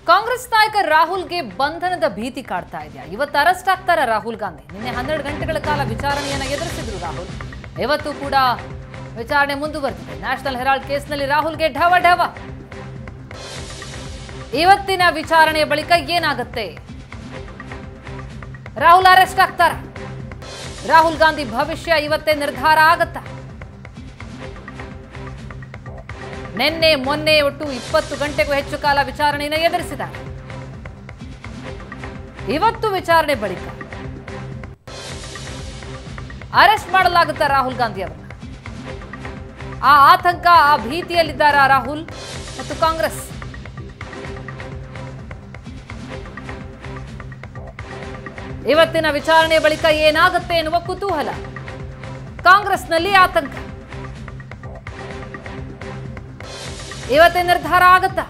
ಕಾಂಗ್ರೆಸ್ ನಾಯಕ ರಾಹುಲ್ಗೆ ಬಂಧನದ ಭೀತಿ ಕಾಡ್ತಾ ಇದೆಯಾ ಇವತ್ತು ಅರೆಸ್ಟ್ ಆಗ್ತಾರ ರಾಹುಲ್ ಗಾಂಧಿ ನಿನ್ನೆ ಹನ್ನೆರಡು ಗಂಟೆಗಳ ಕಾಲ ವಿಚಾರಣೆಯನ್ನ ಎದುರಿಸಿದ್ರು ರಾಹುಲ್ ಇವತ್ತು ಕೂಡ ವಿಚಾರಣೆ ಮುಂದುವರೆದಿದೆ ನ್ಯಾಷನಲ್ ಹೆರಾಲ್ಡ್ ಕೇಸ್ನಲ್ಲಿ ರಾಹುಲ್ಗೆ ಢವ ಢವ ಇವತ್ತಿನ ವಿಚಾರಣೆಯ ಬಳಿಕ ಏನಾಗುತ್ತೆ ರಾಹುಲ್ ಅರೆಸ್ಟ್ ಆಗ್ತಾರ ರಾಹುಲ್ ಗಾಂಧಿ ಭವಿಷ್ಯ ಇವತ್ತೇ ನಿರ್ಧಾರ ಆಗತ್ತಾ ನಿನ್ನೆ ಮೊನ್ನೆ ಒಟ್ಟು ಇಪ್ಪತ್ತು ಗಂಟೆಗೂ ಹೆಚ್ಚು ಕಾಲ ವಿಚಾರಣೆಯನ್ನು ಎದುರಿಸಿದ್ದಾರೆ ಇವತ್ತು ವಿಚಾರಣೆ ಬಳಿಕ ಅರೆಸ್ಟ್ ಮಾಡಲಾಗುತ್ತಾ ರಾಹುಲ್ ಗಾಂಧಿ ಅವರನ್ನ ಆ ಆತಂಕ ಆ ಭೀತಿಯಲ್ಲಿದ್ದಾರಾ ರಾಹುಲ್ ಮತ್ತು ಕಾಂಗ್ರೆಸ್ ಇವತ್ತಿನ ವಿಚಾರಣೆ ಬಳಿಕ ಏನಾಗುತ್ತೆ ಎನ್ನುವ ಕುತೂಹಲ ಕಾಂಗ್ರೆಸ್ನಲ್ಲಿ ಆತಂಕ ಇವತ್ತೇ ನಿರ್ಧಾರ ಆಗತ್ತಾ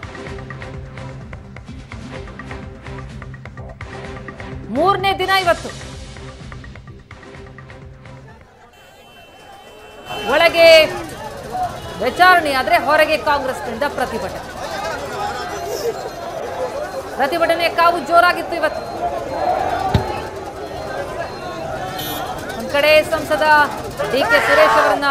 ಮೂರನೇ ದಿನ ಇವತ್ತು ಒಳಗೆ ವಿಚಾರಣೆ ಆದ್ರೆ ಹೊರಗೆ ಕಾಂಗ್ರೆಸ್ನಿಂದ ಪ್ರತಿಭಟನೆ ಪ್ರತಿಭಟನೆ ಕಾವು ಜೋರಾಗಿತ್ತು ಇವತ್ತು ಒಂದ್ ಕಡೆ ಸಂಸದ ಡಿ ಕೆ ಸುರೇಶ್ ಅವರನ್ನ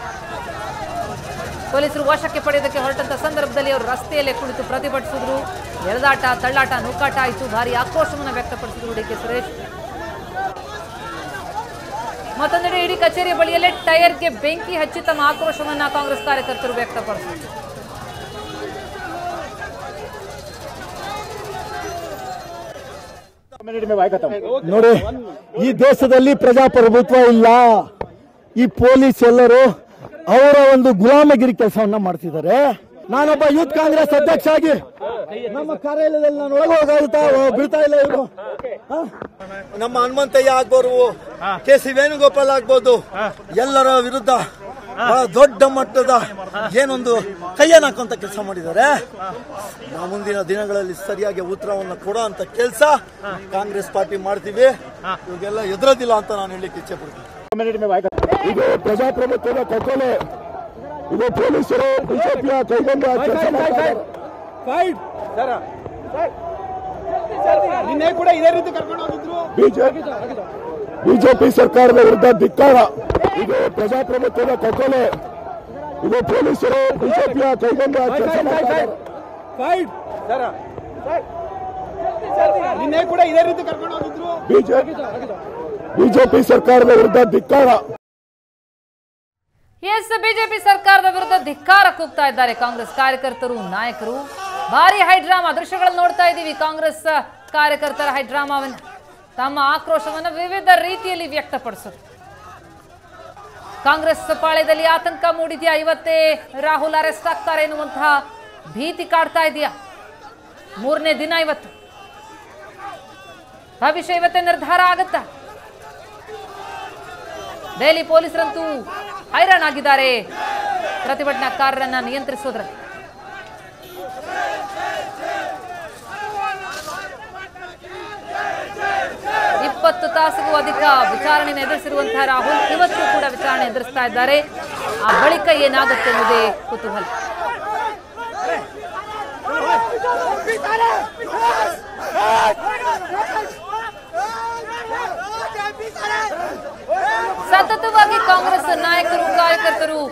ಪೊಲೀಸರು ವಶಕ್ಕೆ ಪಡೆಯೋದಕ್ಕೆ ಹೊರಟಂತ ಸಂದರ್ಭದಲ್ಲಿ ಅವರು ರಸ್ತೆಯಲ್ಲೇ ಕುಳಿತು ಪ್ರತಿಭಟಿಸಿದ್ರು ಎಳೆದಾಟ ತಳ್ಳಾಟ ನೂಕಾಟ ಆಯಿತು ಭಾರಿ ಆಕ್ರೋಶವನ್ನು ವ್ಯಕ್ತಪಡಿಸಿದ್ರು ಡಿ ಕೆ ಸುರೇಶ್ ಮತ್ತೊಂದೆಡೆ ಇಡೀ ಕಚೇರಿ ಬಳಿಯಲ್ಲೇ ಟೈರ್ಗೆ ಬೆಂಕಿ ಹಚ್ಚಿ ತಮ್ಮ ಆಕ್ರೋಶವನ್ನ ಕಾಂಗ್ರೆಸ್ ಕಾರ್ಯಕರ್ತರು ವ್ಯಕ್ತಪಡಿಸಿದ್ರು ನೋಡಿ ಈ ದೇಶದಲ್ಲಿ ಪ್ರಜಾಪ್ರಭುತ್ವ ಇಲ್ಲ ಈ ಪೊಲೀಸ್ ಎಲ್ಲರೂ ಅವರ ಒಂದು ಗುಲಾಮಗಿರಿ ಕೆಲಸವನ್ನ ಮಾಡ್ತಿದ್ದಾರೆ ನಾನೊಬ್ಬ ಯೂತ್ ಕಾಂಗ್ರೆಸ್ ಅಧ್ಯಕ್ಷ ಆಗಿ ನಮ್ಮ ಕಾರ್ಯಾಲಯದಲ್ಲಿ ನಾನು ಒಳಗೆ ಹೋಗಾಗುತ್ತಾ ಬಿಡ್ತಾ ಇಲ್ಲ ಇವರು ನಮ್ಮ ಹನುಮಂತಯ್ಯ ಆಗ್ಬೋದು ಕೆ ಸಿ ವೇಣುಗೋಪಾಲ್ ಆಗ್ಬೋದು ಎಲ್ಲರ ವಿರುದ್ಧ ಬಹಳ ದೊಡ್ಡ ಮಟ್ಟದ ಏನೊಂದು ಕೈಯನ್ನು ಹಾಕುವಂತ ಕೆಲಸ ಮಾಡಿದ್ದಾರೆ ನಾವು ಮುಂದಿನ ದಿನಗಳಲ್ಲಿ ಸರಿಯಾಗಿ ಉತ್ತರವನ್ನು ಕೊಡೋ ಅಂತ ಕೆಲಸ ಕಾಂಗ್ರೆಸ್ ಪಾರ್ಟಿ ಮಾಡ್ತೀವಿ ಇವಾಗೆಲ್ಲ ಎದುರೋದಿಲ್ಲ ಅಂತ ನಾನು ಹೇಳಲಿಕ್ಕೆ ಇಚ್ಛೆ ಪಡ್ತೀನಿ ಇದು ಪ್ರಜಾಪ್ರಭುತ್ವದ ಕತ್ತಲೆ ಇದು ಪೊಲೀಸರು ಬಿಜೆಪಿಯ ಕೈಗೊಂಡ ನಿನ್ನೆ ಕೂಡ ಇದೇ ರೀತಿ ಕರ್ಕೊಂಡು ಹೋಗಿದ್ರು ಬಿಜೆಪಿ ಸರ್ಕಾರದ ವಿರುದ್ಧ ಧಿಕ್ಕಾರ ಇದು ಪ್ರಜಾಪ್ರಭುತ್ವದ ಕತ್ತಲೆ ಇದು ಪೊಲೀಸರು ಬಿಜೆಪಿಯ ಕೈಗೊಂಡ ಫೈಟ್ ಸರ ನಿನ್ನೆ ಕೂಡ ಇದೇ ರೀತಿ ಕರ್ಕೊಂಡು ಹೋಗಿದ್ರು ಬಿಜೆಪಿ ಸರ್ಕಾರದ ವಿರುದ್ಧ ಧಿಕ್ಕಾರ ಎಸ್ ಬಿಜೆಪಿ ಸರ್ಕಾರದ ವಿರುದ್ಧ ಧಿಕ್ಕಾರ ಕೂಗ್ತಾ ಇದ್ದಾರೆ ಕಾಂಗ್ರೆಸ್ ಕಾರ್ಯಕರ್ತರು ನಾಯಕರು ಭಾರಿ ಹೈಡ್ರಾಮಾ ದೃಶ್ಯಗಳನ್ನು ನೋಡ್ತಾ ಇದ್ದೀವಿ ಕಾಂಗ್ರೆಸ್ ಕಾರ್ಯಕರ್ತರ ಹೈಡ್ರಾಮಾವನ್ನ ತಮ್ಮ ಆಕ್ರೋಶವನ್ನ ವಿವಿಧ ರೀತಿಯಲ್ಲಿ ವ್ಯಕ್ತಪಡಿಸೋದು ಕಾಂಗ್ರೆಸ್ ಪಾಳ್ಯದಲ್ಲಿ ಆತಂಕ ಮೂಡಿದ್ಯಾ ಇವತ್ತೇ ರಾಹುಲ್ ಅರೆಸ್ಟ್ ಆಗ್ತಾರೆ ಎನ್ನುವಂತಹ ಭೀತಿ ಕಾಡ್ತಾ ಇದೆಯಾ ಮೂರನೇ ದಿನ ಇವತ್ತು ಭವಿಷ್ಯ ಇವತ್ತೇ ನಿರ್ಧಾರ ಆಗತ್ತಾ ದೆಹಲಿ ಪೊಲೀಸರಂತೂ ಹೈರಾಣಾಗಿದ್ದಾರೆ ಪ್ರತಿಭಟನಾಕಾರರನ್ನ ನಿಯಂತ್ರಿಸೋದ್ರಲ್ಲಿ ಇಪ್ಪತ್ತು ತಾಸಿಗೂ ಅಧಿಕ ವಿಚಾರಣೆಯನ್ನು ಎದುರಿಸಿರುವಂತಹ ರಾಹುಲ್ ಇವತ್ತು ಕೂಡ ವಿಚಾರಣೆ ಎದುರಿಸ್ತಾ ಇದ್ದಾರೆ ಆ ಬಳಿಕ ಏನಾಗುತ್ತೆ ಅನ್ನೋದೇ ಕುತೂಹಲ ಸತತವಾಗಿ ಕಾಂಗ್ರೆಸ್ ನಾಯಕರು ಕಾರ್ಯಕರ್ತರು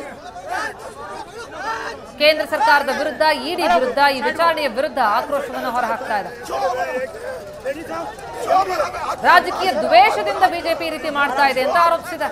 ಕೇಂದ್ರ ಸರ್ಕಾರದ ವಿರುದ್ಧ ಇಡಿ ವಿರುದ್ಧ ಈ ವಿಚಾರಣೆಯ ವಿರುದ್ಧ ಆಕ್ರೋಶವನ್ನು ಹೊರಹಾಕ್ತಾ ಇದೆ ರಾಜಕೀಯ ದ್ವೇಷದಿಂದ ಬಿಜೆಪಿ ಈ ರೀತಿ ಮಾಡ್ತಾ ಇದೆ ಅಂತ ಆರೋಪಿಸಿದ್ದಾರೆ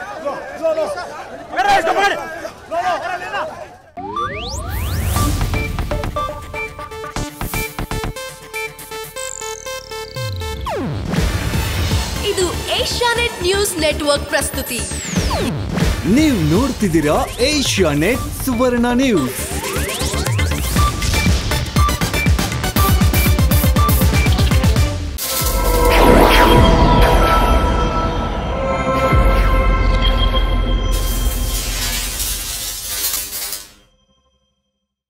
ಇದು ಏಷ್ಯಾನೆಟ್ ನ್ಯೂಸ್ ನೆಟ್ವರ್ಕ್ ಪ್ರಸ್ತುತಿ ನೀವು ನೋಡ್ತಿದ್ದೀರಾ ಏಷ್ಯಾ ನೆಟ್ ಸುವರ್ಣ ನ್ಯೂಸ್